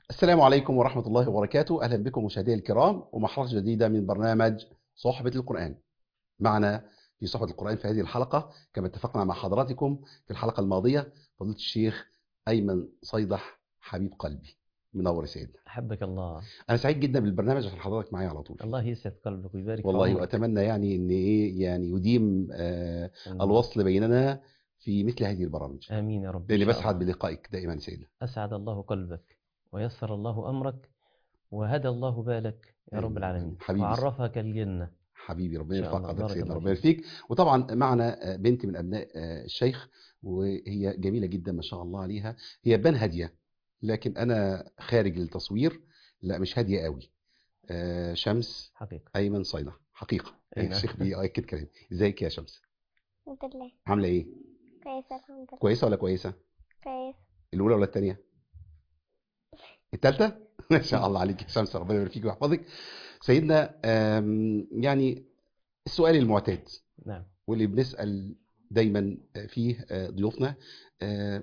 السلام عليكم ورحمة الله وبركاته أهلا بكم مشاهدي الكرام ومحطة جديدة من برنامج صحبة القرآن معنا في صحبة القرآن في هذه الحلقة كما اتفقنا مع حضراتكم في الحلقة الماضية فضيلة الشيخ أيمن صيدح حبيب قلبي منور يا سيدنا أحبك الله أنا سعيد جدا بالبرنامج عشان حضرتك معايا على طول الله يسعد قلبك ويبارك في والله عمرك. وأتمنى يعني إن إيه يعني يديم آه الوصل بيننا في مثل هذه البرامج آمين يا رب إن لأني شاء بسعد الله. بلقائك دائما يا سيدنا أسعد الله قلبك ويسر الله أمرك وهدى الله بالك يا رب آمين. العالمين حبيبي. وعرفك الجنة حبيبي ربنا إن شاء يرفع الله. قدرك بارك سيدنا الله ربنا فيك. يرفيك وطبعا معنا آه، بنت من ابناء آه، الشيخ وهي جميله جدا ما شاء الله عليها هي بان هاديه لكن انا خارج التصوير لا مش هاديه قوي آه، شمس حقيقة ايمن صينه حقيقه أي نعم. الشيخ بيأكد كلامي ازيك يا شمس الحمد لله عامله ايه كويسة الحمد لله كويسه ولا كويسه كويس الاولى ولا الثانيه الثالثه ما شاء الله عليك يا شمس ربنا يبارك فيك ويحفظك سيدنا آم، يعني السؤال المعتاد نعم واللي بنسأل دايما فيه آه، ضيوفنا آه،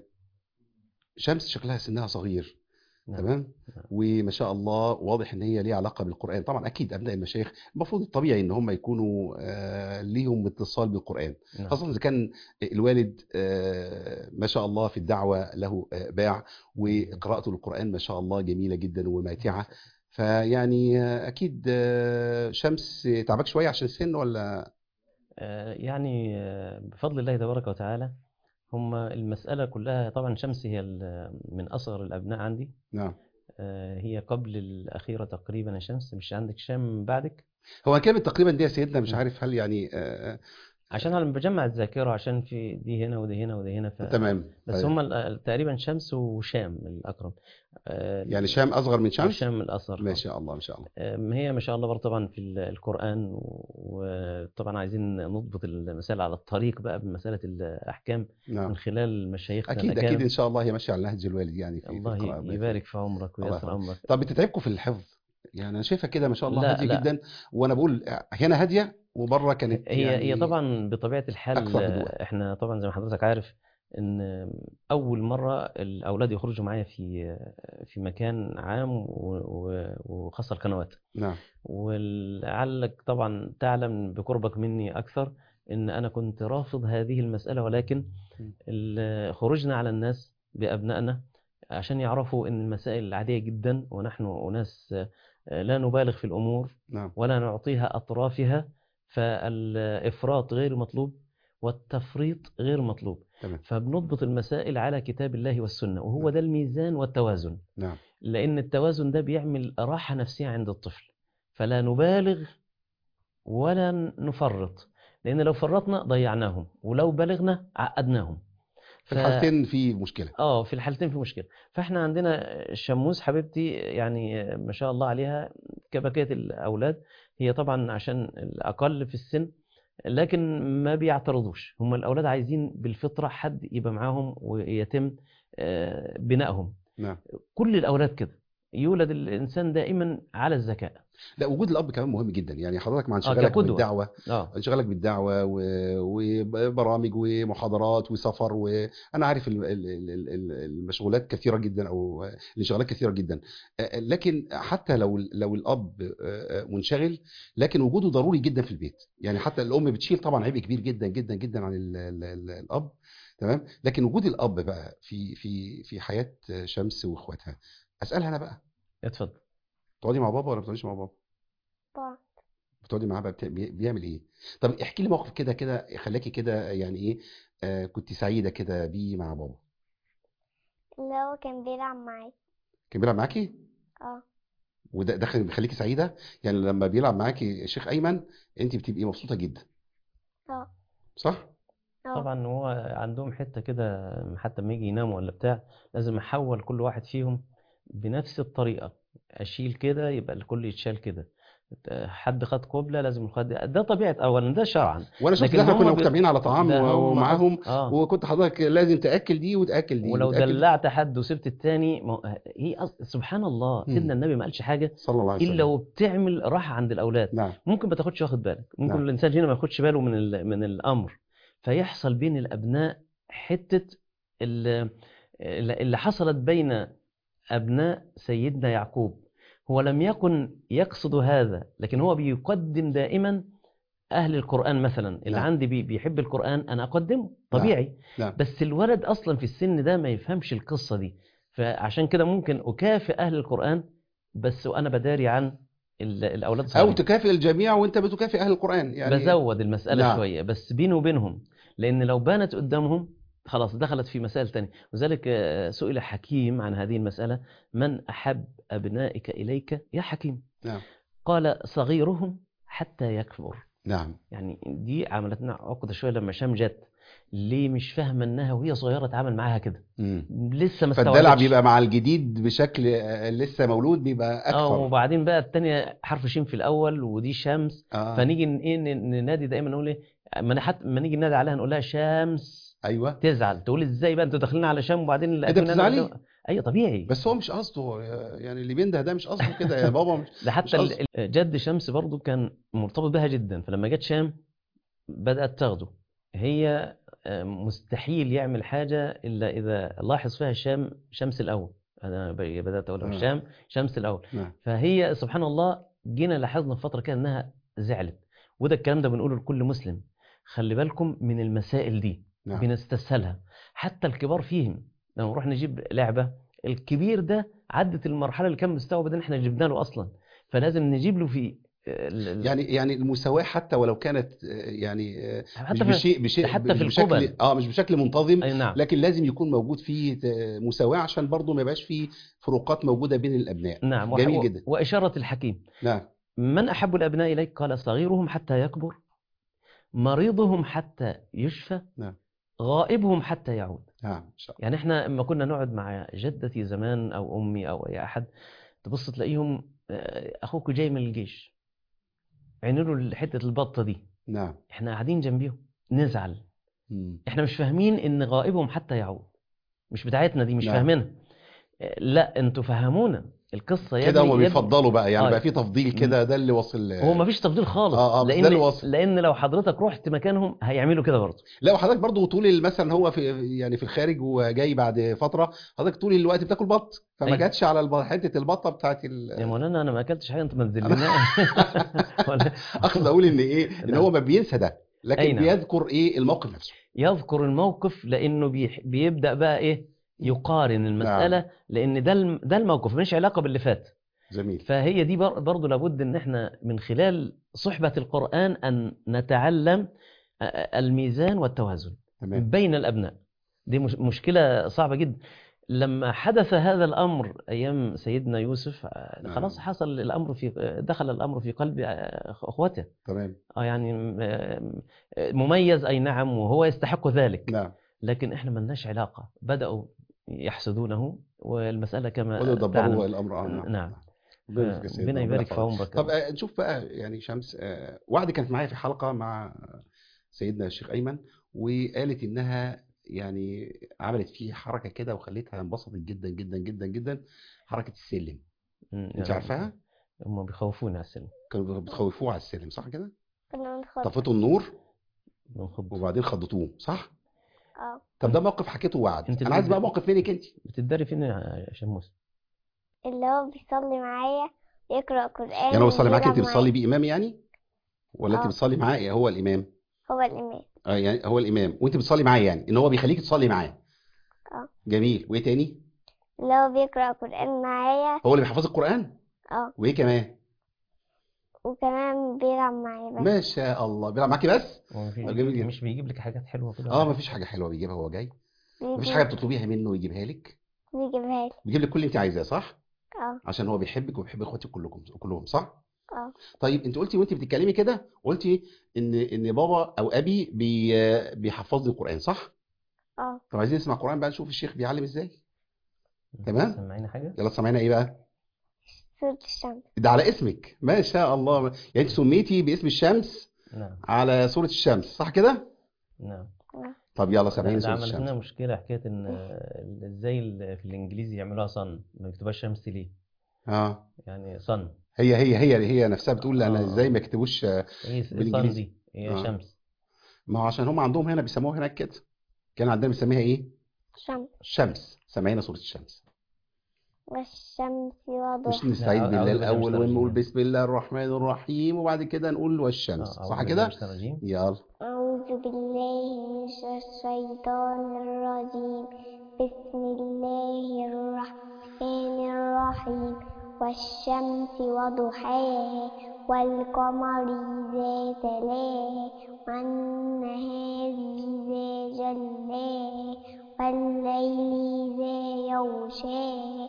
شمس شكلها سنها صغير نعم تمام نعم. وما شاء الله واضح ان هي ليها علاقه بالقران طبعا اكيد ابناء المشايخ المفروض الطبيعي ان هم يكونوا آه، ليهم اتصال بالقران نعم. خاصه اذا كان الوالد آه، ما شاء الله في الدعوه له آه، باع وقراءته للقران ما شاء الله جميله جدا وماتعه فيعني آه، اكيد آه، شمس تعبك شويه عشان السن ولا آه، يعني آه، بفضل الله تبارك وتعالى هم المسألة كلها طبعا شمس هي ال- من أصغر الأبناء عندي نعم آه، هي قبل الأخيرة تقريبا يا شمس مش عندك شام بعدك هو كلمة تقريبا دي يا سيدنا مش عارف هل يعني آه عشان أنا بجمع الذاكرة عشان في دي هنا ودي هنا ودي هنا ف... تمام بس طيب. هم ال- تقريبا شمس وشام الأقرب آه، يعني شام أصغر من شمس شام الأصغر ما شاء الله ما شاء الله آم، هي ما شاء الله برضه طبعا في ال- القرآن و- وطبعا عايزين نضبط المسائل على الطريق بقى بمسألة الأحكام نعم من خلال مشايخنا أكيد الأكارم. أكيد إن شاء الله هي ماشية على نهج الوالد يعني في في الله القراءة ي- يبارك في عمرك الله ويسر يحفظك. أمرك طب بتتعبكم في الحفظ يعني أنا شايفها كده ما شاء الله لا، هادية لا. جدا وأنا بقول هنا هادية وبره كانت هي يعني هي طبعا بطبيعة الحال أكثر هدوء. احنا طبعا زي ما حضرتك عارف ان اول مرة الاولاد يخرجوا معايا في في مكان عام و- و- وخاصة القنوات نعم ولعلك طبعا تعلم بقربك مني أكثر إن أنا كنت رافض هذه المسألة ولكن ال- خروجنا على الناس بأبنائنا عشان يعرفوا إن المسائل عادية جدا ونحن أناس لا نبالغ في الأمور نعم ولا نعطيها أطرافها فالإفراط غير مطلوب والتفريط غير مطلوب تمام فبنضبط المسائل على كتاب الله والسنة وهو ده الميزان والتوازن نعم لأن التوازن ده بيعمل راحة نفسية عند الطفل فلا نبالغ ولا نفرط لأن لو فرطنا ضيعناهم ولو بلغنا عقدناهم في ف- الحالتين في مشكلة اه في الحالتين في مشكلة فاحنا عندنا شموس حبيبتي يعني ما شاء الله عليها كبقية الأولاد هي طبعا عشان الأقل في السن لكن ما بيعترضوش هم الأولاد عايزين بالفطرة حد يبقى معاهم ويتم آه، بنائهم نعم كل الأولاد كده يولد الإنسان دائما على الذكاء لا وجود الأب كمان مهم جدا يعني حضرتك مع انشغالك كقدوة. بالدعوة اه انشغالك بالدعوة و- وبرامج ومحاضرات وسفر وأنا عارف ال- ال- ال- ال- المشغولات كثيرة جدا أو الانشغالات كثيرة جدا آه، لكن حتى لو لو الأب آه، منشغل لكن وجوده ضروري جدا في البيت يعني حتى الأم بتشيل طبعا عبء كبير جدا جدا جدا عن ال- ال- ال- الأب تمام لكن وجود الأب بقى في في في حياة شمس وإخواتها أسألها أنا بقى اتفضل تقعدي مع بابا ولا ما بتقعديش مع بابا؟ بعض بتقعدي معاه بقى بتا- بي- بيعمل ايه طب احكي لي موقف كده كده خلاكي كده يعني ايه آه كنت سعيده كده بيه مع بابا اللي هو كان بيلعب معايا كان بيلعب معاكي اه وده ده خل- بيخليكي سعيده يعني لما بيلعب معاكي الشيخ ايمن انت بتبقي مبسوطه جدا اه صح اه طبعا هو عندهم حتة كده حتى لما يجي يناموا ولا بتاع لازم احول كل واحد فيهم بنفس الطريقة اشيل كده يبقى الكل يتشال كده حد خد قبلة لازم الخد ده طبيعة اولا ده شرعا وانا شفت لكن ده احنا هم كنا بي- مجتمعين على طعام ده و- هم ومعاهم اه وكنت حضرتك لازم تاكل دي وتاكل دي ولو وتاكل دلعت حد وسبت التاني ما هو- هي أص... سبحان الله مم. سيدنا النبي ما قالش حاجة صلى الله عليه الا وسلم وبتعمل راحة عند الاولاد نعم ممكن ما تاخدش واخد بالك ممكن نعم. الانسان هنا ما ياخدش باله من ال... من الامر فيحصل بين الابناء حتة ال- اللي حصلت بين أبناء سيدنا يعقوب هو لم يكن يقصد هذا لكن هو بيقدم دائما أهل القرآن مثلا اللي نعم. عندي بي- بيحب القرآن أنا أقدمه طبيعي نعم. بس الولد أصلا في السن ده ما يفهمش القصة دي فعشان كده ممكن أكافئ أهل القرآن بس وأنا بداري عن ال- الأولاد او الصغيرين. تكافئ الجميع وانت بتكافئ اهل القران يعني بزود المسألة نعم. شوية بس بيني وبينهم لأن لو بانت قدامهم خلاص دخلت في مسائل تانية وذلك آه، سئل حكيم عن هذه المسألة من أحب أبنائك إليك يا حكيم نعم قال صغيرهم حتى يكبر نعم يعني دي عملتنا عقدة شوية لما شام جت ليه مش فاهمة انها وهي صغيرة اتعامل معاها كده مم. لسه ما فالدلع استوعبتش. بيبقى مع الجديد بشكل آه، لسه مولود بيبقى اه اكثر وبعدين بقى التانية حرف شين في الاول ودي شمس آه. فنيجي ن- ايه ن- ننادي دايما نقول ايه ما حتى ما نيجي ننادي عليها نقول لها شمس ايوه تزعل تقول ازاي بقى انتوا داخلين على شام وبعدين ده لقيتوني أنا بتزعلي؟ قدام- ايوه طبيعي بس هو مش قصده يعني اللي بينده ده مش قصده كده يا بابا مش ده حتى مش ال- ال- جد شمس برضو كان مرتبط بها جدا فلما جت شام بدأت تاخده هي آه، مستحيل يعمل حاجة إلا إذا لاحظ فيها شام شمس الأول أنا ب- بدأت أقول آه. شام شمس الأول نعم فهي سبحان الله جينا لاحظنا في فترة كده إنها زعلت وده الكلام ده بنقوله لكل مسلم خلي بالكم من المسائل دي نعم بنستسهلها حتى الكبار فيهم لما نروح نجيب لعبة الكبير ده عدت المرحلة اللي كان مستوعب ان احنا جبنا له اصلا فلازم نجيب له في ال- ال- يعني يعني المساواة حتى ولو كانت آه، يعني آه، مش حتى في بشيء بشيء حتى مش في بشكل القبل. اه مش بشكل منتظم اي نعم لكن لازم يكون موجود فيه آه، مساواة عشان برضه ما يبقاش فيه فروقات موجودة بين الأبناء نعم وح- جميل و- جدا. وإشارة الحكيم نعم من أحب الأبناء إليك قال صغيرهم حتى يكبر مريضهم حتى يشفى نعم. غائبهم حتى يعود نعم إن شاء الله يعني احنا لما كنا نقعد مع جدتي زمان او امي او اي احد تبص تلاقيهم آه، اخوك جاي من الجيش عينوا له حته البطه دي نعم احنا قاعدين جنبيهم نزعل مم. احنا مش فاهمين ان غائبهم حتى يعود مش بتاعتنا دي مش نعم. فاهمينها آه، لا انتوا فهمونا القصه يا كده ابني- هم يا ابني- بيفضلوا بقى يعني آه. بقى في تفضيل كده ده اللي واصل هو ما فيش تفضيل خالص آه، آه، بس ده لان اللي واصل. لان لو حضرتك رحت مكانهم هيعملوا كده برضه لا وحضرتك برضو طول ال- مثلا هو في يعني في الخارج وجاي بعد فتره حضرتك طول الوقت بتاكل بط فما أيوة. جاتش على الب- حته البطه بتاعت ال... يا مولانا انا ما اكلتش حاجه انت ما تذلناش ولا- اقصد اقول ان ايه ان نعم. هو ما بينسى ده لكن أي نعم. بيذكر ايه الموقف نفسه يذكر الموقف لانه بيح- بيبدا بقى ايه يقارن المساله لان ده الم- ده الموقف مش علاقه باللي فات جميل فهي دي بر- برضو لابد ان احنا من خلال صحبه القران ان نتعلم آه، الميزان والتوازن تمام بين الابناء دي مش مشكله صعبه جدا لما حدث هذا الامر ايام سيدنا يوسف آه، نعم. خلاص حصل الامر في آه، دخل الامر في قلب آه، اخوته تمام اه يعني م- آه، مميز اي نعم وهو يستحق ذلك نعم لكن احنا ملناش علاقة بدأوا يحسدونه والمسألة كما ولا تعلم. دبروا الامر اه نعم نعم. ربنا يبارك يا سيدنا، ربنا يبارك في يحفظك. عمرك طب آه، نشوف بقى يعني شمس آه، وعد كانت معايا في حلقه مع سيدنا الشيخ ايمن وقالت انها يعني عملت فيه حركه كده وخليتها انبسطت جدا جدا جدا جدا حركه السلم مم، انت يعني عارفاها هم بيخوفونا على السلم كانوا بتخوفوه على السلم صح كده كنا بنخد طفيتوا النور بنخض وبعدين خضتوه صح اه طب ده موقف حكيته وعد انت انا عايز اللي- بقى موقف منك انت بتداري فين يا شموس اللي هو بيصلي معايا يقرأ قرآن يعني هو بيصلي معاك انت وبيلعب بتصلي بيه امام يعني ولا انت آه. بتصلي معاه إيه هو الامام معايا. هو الإمام اه يعني هو الامام وانت بتصلي معاه يعني ان هو بيخليك تصلي معاه اه جميل وايه تاني اللي هو بيقرأ قرآن معايا هو اللي بيحفظ القران اه وايه كمان وكمان بيلعب معايا بس ما شاء الله بيلعب معاكي بس هو مفيش جميل جدا. مش بيجيب لك حاجات حلوة كده اه مفيش حاجه حلوه بيجيبها وهو جاي مفيش حاجه بتطلبيها منه ويجيبها لك بيجيبها لي بيجيب لك كل اللي انت عايزاه صح اه عشان هو بيحبك وبيحب اخواتك كلكم كلهم صح اه طيب انت قلتي وانت بتتكلمي كده قلتي ان ان بابا او ابي بي بيحفظني القران صح اه طب عايزين نسمع القران بقى نشوف الشيخ بيعلم ازاي تمام. سمعينا حاجة يلا سامعينا ايه بقى سورة الشمس ده على اسمك ما شاء الله يعني انت سميتي باسم الشمس نعم على سورة الشمس صح كده نعم طب يلا ده سامعيني ده سورة عملت لنا الشمس مشكلة حكاية ان آه، ازاي ال- في الانجليزي يعملوها صن ما يكتبوهاش شمس ليه اه يعني صن هي هي هي هي نفسها بتقول انا آه. ازاي ما يكتبوش ايه صن بالإنجليزي. دي هي آه. شمس ما هو عشان هم عندهم هنا بيسموها هناك كده كان عندنا بنسميها ايه شمس الشمس سامعينا سورة الشمس والشمس مش وضحاها نستعيذ لا، بالله أعوذ بالله من الاول الشيطان ونقول الرجيم. بسم الله الرحمن الرحيم وبعد كده نقول والشمس آه، صح أعوذ بالله من كده الشيطان الرجيم. يلا أعوذ بالله من الشيطان الرجيم بسم الله الرحمن الرحيم والشمس وضحاها والقمر إذا تلاها والنهار إذا جلاها والليل إذا يغشاها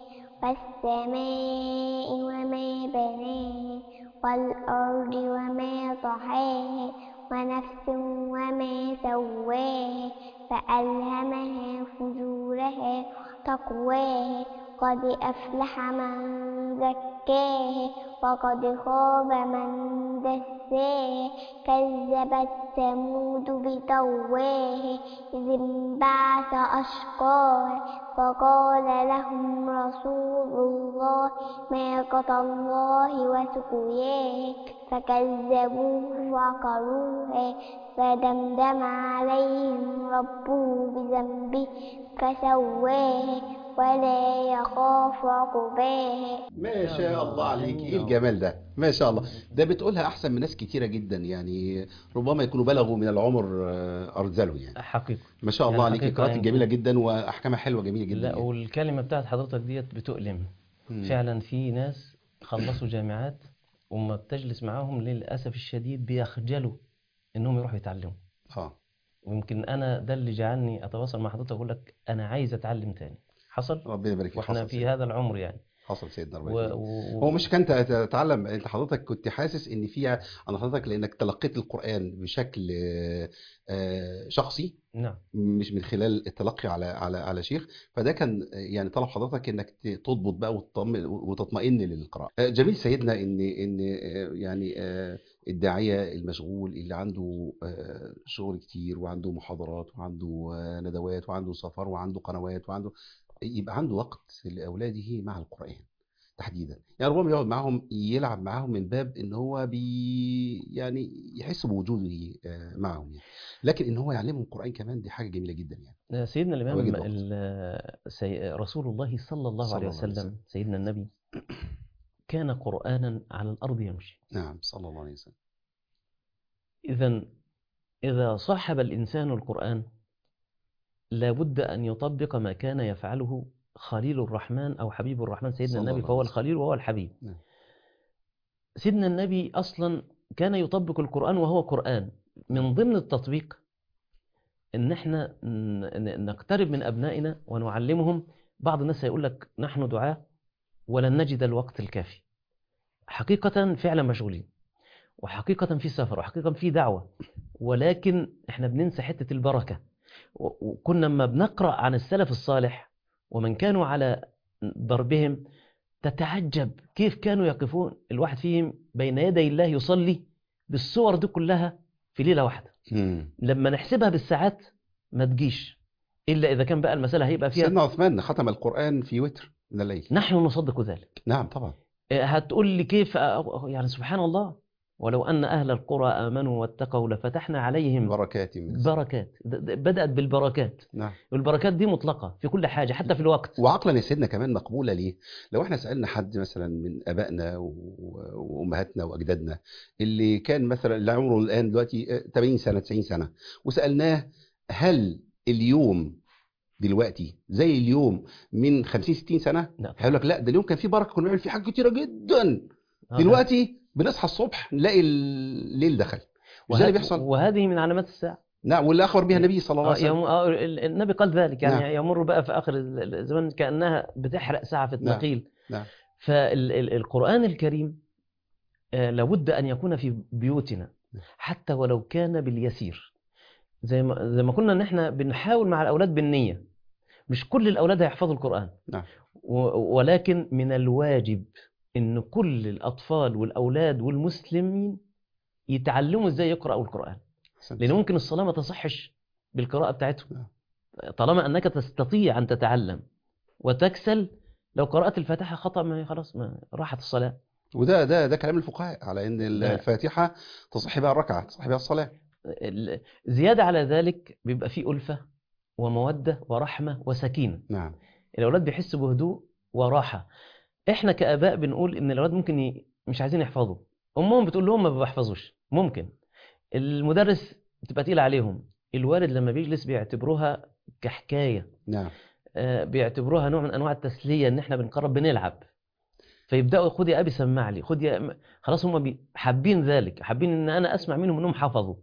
والسماء وما بناها والأرض وما طحاها ونفس وما سواها فألهمها فجورها تقواها قد أفلح من زكاها وقد خاب من دساها كذبت ثمود بطواها إذ انبعث أشقاها فقال لهم رسول الله ناقة الله وسقياها فكذبوه وعقروها فدمدم عليهم ربه بذنبه فسواها ولا يخاف عقباها ما شاء الله عليك ايه الجمال ده ما شاء الله ده بتقولها احسن من ناس كتيره جدا يعني ربما يكونوا بلغوا من العمر آه، ارذلوا يعني حقيقة ما شاء الله يعني عليك حقيقة قراءتك يعني- جميله جدا واحكامها حلوه جميله جدا لا يعني. والكلمة بتاعت حضرتك ديت بتؤلم مم. فعلا في ناس خلصوا جامعات وما بتجلس معاهم للأسف الشديد بيخجلوا إنهم يروحوا يتعلموا اه ويمكن أنا ده اللي جعلني أتواصل مع حضرتك أقول لك أنا عايز أتعلم تاني حصل ربنا يبارك فيك وإحنا حصل في سيدنا هذا العمر يعني حصل سيدنا و... ربنا يبارك فيك. و... هو مش كان تتعلم انت حضرتك كنت حاسس ان في عن حضرتك لانك تلقيت القران بشكل آه، آه، شخصي نعم مش من خلال التلقي على على على شيخ فده كان يعني طلب حضرتك انك ت- تضبط بقى وتطمئن وتطمئن للقراءه آه، جميل سيدنا ان ان آه، يعني آه، الداعيه المشغول اللي عنده آه، شغل كتير وعنده محاضرات وعنده آه، ندوات وعنده سفر وعنده قنوات وعنده يبقى عنده وقت لاولاده مع القران تحديدا يعني ربما يقعد معاهم يلعب معاهم من باب ان هو بي يعني يحس بوجوده آه، معهم يعني. لكن ان هو يعلمهم القران كمان دي حاجه جميله جدا يعني سيدنا الإمام واجد وقت. ال- سي... رسول الله صلى الله صلى عليه الله عليه وسلم سيدنا النبي كان قرآنا على الأرض يمشي نعم صلى الله عليه وسلم إذا إذا صاحب الإنسان القرآن لابد أن يطبق ما كان يفعله خليل الرحمن أو حبيب الرحمن سيدنا صلى النبي الله فهو عليه وسلم. الخليل وهو الحبيب نعم. سيدنا النبي أصلا كان يطبق القرآن وهو قرآن من ضمن التطبيق إن إحنا ن- ن- نقترب من أبنائنا ونعلمهم بعض الناس هيقول لك نحن دعاة ولن نجد الوقت الكافي حقيقة فعلا مشغولين وحقيقة في سفر وحقيقة في دعوة ولكن احنا بننسى حتة البركة و- وكنا لما بنقرأ عن السلف الصالح ومن كانوا على ضربهم تتعجب كيف كانوا يقفون الواحد فيهم بين يدي الله يصلي بالصور دي كلها في ليلة واحدة مم. لما نحسبها بالساعات ما تجيش إلا إذا كان بقى المسألة هيبقى فيها سيدنا عثمان ختم القران في وتر من الليل نحن نصدق ذلك نعم طبعا إيه، هتقول لي كيف أ- يعني سبحان الله ولو أن أهل القرى آمنوا واتقوا لفتحنا عليهم بركات من السماء. بركات د- د- بدأت بالبركات نعم والبركات دي مطلقة في كل حاجة حتى في الوقت وعقلا يا سيدنا كمان مقبوله ليه؟ لو احنا سالنا حد مثلا من ابائنا و- وامهاتنا واجدادنا اللي كان مثلا اللي عمره الان دلوقتي آه، 80 سنه 90 سنه وسالناه هل اليوم دلوقتي زي اليوم من 50 60 سنه؟ لا هيقول لك لا ده اليوم كان فيه بركه كنا بنعمل فيه حاجات كتيره جدا آه، دلوقتي بنصحى الصبح نلاقي الليل دخل مش ده اللي وه- بيحصل؟ وهذه من علامات الساعة نعم واللي اخبر بها النبي صلى الله آه، عليه وسلم يم- آه، ال- النبي قال ذلك يعني نعم. يمر بقى في آخر ال- الزمان كأنها بتحرق ساعة في نعم. النقيل نعم. فالقرآن الكريم آه، لابد أن يكون في بيوتنا حتى ولو كان باليسير زي ما زي ما قلنا ان احنا بنحاول مع الاولاد بالنيه مش كل الاولاد هيحفظوا القران نعم. و- ولكن من الواجب ان كل الاطفال والاولاد والمسلمين يتعلموا ازاي يقراوا القران أحسنت. لان ممكن الصلاه ما تصحش بالقراءه بتاعتهم نعم. طالما انك تستطيع ان تتعلم وتكسل لو قرات الفاتحه خطا ما خلاص ما راحت الصلاه وده ده ده كلام الفقهاء على ان نعم. الفاتحه تصح بها الركعه تصح بها الصلاه ال- زياده على ذلك بيبقى فيه الفه وموده ورحمه وسكينه نعم الاولاد بيحسوا بهدوء وراحه احنا كاباء بنقول ان الاولاد ممكن ي... مش عايزين يحفظوا امهم بتقول لهم ما بيحفظوش ممكن المدرس بتبقى تقيل عليهم الوالد لما بيجلس بيعتبروها كحكايه نعم آه، بيعتبروها نوع من انواع التسليه ان احنا بنقرب بنلعب فيبداوا خد يا ابي سمع لي خد يا أم- خلاص هم بي- حابين ذلك حابين ان انا اسمع منهم انهم حفظوا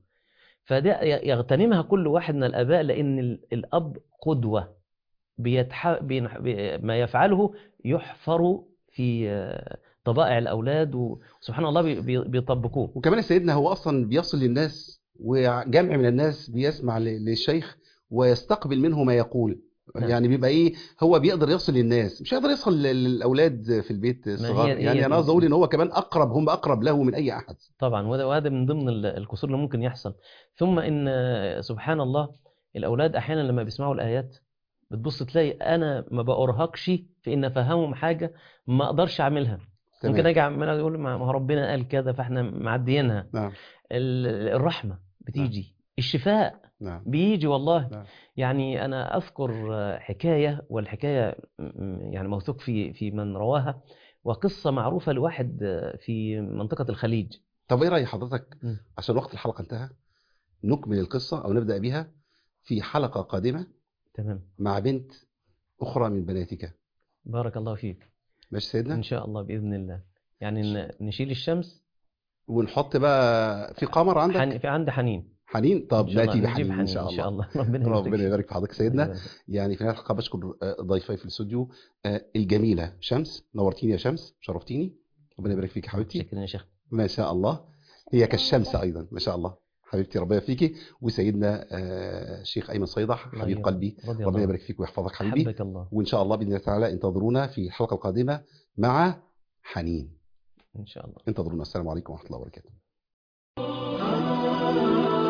فده ي- يغتنمها كل واحد من الاباء لان ال- الاب قدوه بيتح... بينح... بي... ما يفعله يحفر في آه، طبائع الاولاد وسبحان الله بي... بي- بيطبقوه وكمان يا سيدنا هو اصلا بيصل للناس وجمع من الناس بيسمع ل- للشيخ ويستقبل منه ما يقول نعم. يعني بيبقى ايه هو بيقدر يصل للناس مش هيقدر يصل لل- للاولاد في البيت الصغار هي- هي يعني دي- انا قصدي اقول ان هو كمان اقرب هم اقرب له من اي احد طبعا وده وهذا من ضمن ال- القصور اللي ممكن يحصل ثم ان آه، سبحان الله الاولاد احيانا لما بيسمعوا الايات بتبص تلاقي انا ما بأرهقش في ان افهمهم حاجه ما اقدرش اعملها تمام. ممكن اجي اعملها يقول ما ما هو ربنا قال كذا فاحنا معديينها نعم ال- الرحمه بتيجي الشفاء نعم بيجي والله نعم. يعني انا اذكر آه، حكايه والحكايه م- يعني موثوق في في من رواها وقصه معروفه لواحد آه، في منطقه الخليج طب ايه راي حضرتك مم. عشان وقت الحلقه انتهى نكمل القصه او نبدا بها في حلقه قادمه تمام مع بنت اخرى من بناتك بارك الله فيك ماشي سيدنا ان شاء الله باذن الله يعني ن- نشيل الشمس ونحط بقى في قمر عندك حن... في عندي حنين حنين طب إن شاء الله ناتي نجيب بحنين ان شاء ان شاء الله الله ربنا ربنا يبارك يبارك في حضرتك سيدنا فيك. يعني في نهايه الحلقه بشكر آه، ضيفي في الاستوديو آه، الجميله شمس نورتيني يا شمس شرفتيني ربنا يبارك فيك يا حبيبتي شكرا يا شيخ ما شاء الله هي كالشمس ايضا ما شاء الله حبيبتي ربنا يبارك فيكي وسيدنا آه، الشيخ ايمن صيدح الله حبيب يرضى- قلبي رضي ربنا الله يبارك فيك ويحفظك حبيبي حبك الله وان شاء الله باذن الله تعالى انتظرونا في الحلقه القادمه مع حنين ان شاء الله انتظرونا السلام عليكم ورحمه الله وبركاته